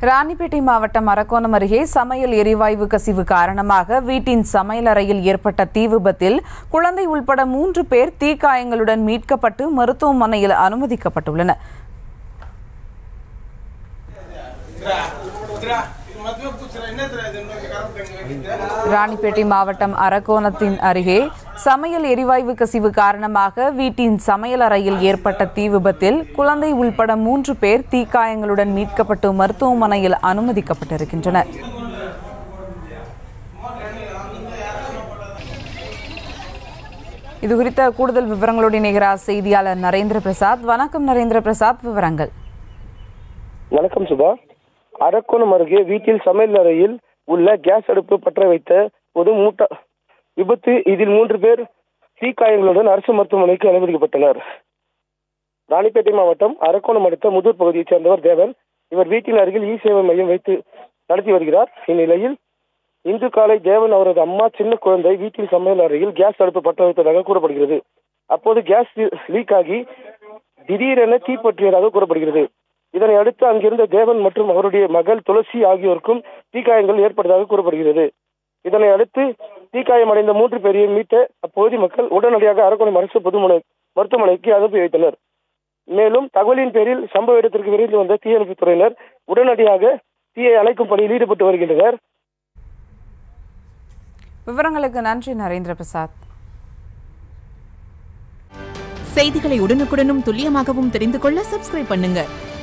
ராணிப்பேட்டை மாவட்டம் அரக்கோணம் அருகே சமையல் எரிவாயு கசிவு காரணமாக வீட்டின் சமையலறையில் ஏற்பட்ட தீ விபத்தில் குழந்தை உள்பட மூன்று பேர் தீக்காயங்களுடன் மீட்கப்பட்டு மருத்துவமனையில் அனுமதிக்கப்பட்டுள்ளனர் ராணிப்பேட்டை மாவட்டம் அரக்கோணத்தின் அருகே சமையல் எரிவாயு கசிவு காரணமாக வீட்டின் சமையலறையில் ஏற்பட்ட தீ விபத்தில் குழந்தை உள்பட மூன்று பேர் தீக்காயங்களுடன் மீட்கப்பட்டு மருத்துவமனையில் அனுமதிக்கப்பட்டிருக்கின்றனர் இது குறித்த கூடுதல் விவரங்களோடு இணைகிறார் செய்தியாளர் நரேந்திர பிரசாத் வணக்கம் நரேந்திர பிரசாத் விவரங்கள் வணக்கம் சுபா அரக்கோணம் அருகே வீட்டில் சமையல் அறையில் உள்ள கேஸ் அடுப்பு பற்ற வைத்த ஒரு மூட்ட விபத்து இதில் மூன்று பேர் தீக்காயங்களுடன் அரசு மருத்துவமனைக்கு அனுமதிக்கப்பட்டனர் ராணிப்பேட்டை மாவட்டம் அரக்கோணம் அடுத்த முதூர் பகுதியைச் சேர்ந்தவர் தேவன் இவர் வீட்டின் அருகில் இ சேவை மையம் வைத்து நடத்தி வருகிறார் இந்நிலையில் இன்று காலை தேவன் அவரது அம்மா சின்ன குழந்தை வீட்டில் சமையல் அறையில் கேஸ் அடுப்பு பற்ற வைத்ததாக கூறப்படுகிறது அப்போது கேஸ் லீக் ஆகி திடீரென தீப்பற்றியதாக கூறப்படுகிறது இதனை அடுத்து அங்கிருந்த தேவன் மற்றும் அவருடைய மகள் துளசி ஆகியோருக்கும் தீக்காயங்கள் ஏற்பட்டதாக கூறப்படுகிறது இதனை அடுத்து தீக்காயம் அடைந்த மூன்று பேரையும் மீட்ட அப்பகுதி மக்கள் உடனடியாக அரக்கோணம் அரசு பொதுமனை மருத்துவமனைக்கு அனுப்பி வைத்தனர் மேலும் தகவலின் பேரில் சம்பவ இடத்திற்கு விரைந்து வந்த தீயணைப்புத் துறையினர் உடனடியாக தீயை அணைக்கும் பணியில் ஈடுபட்டு வருகின்றனர் விவரங்களுக்கு நன்றி நரேந்திர பிரசாத் செய்திகளை உடனுக்குடனும் துல்லியமாகவும் தெரிந்து கொள்ள சப்ஸ்கிரைப் பண்ணுங்க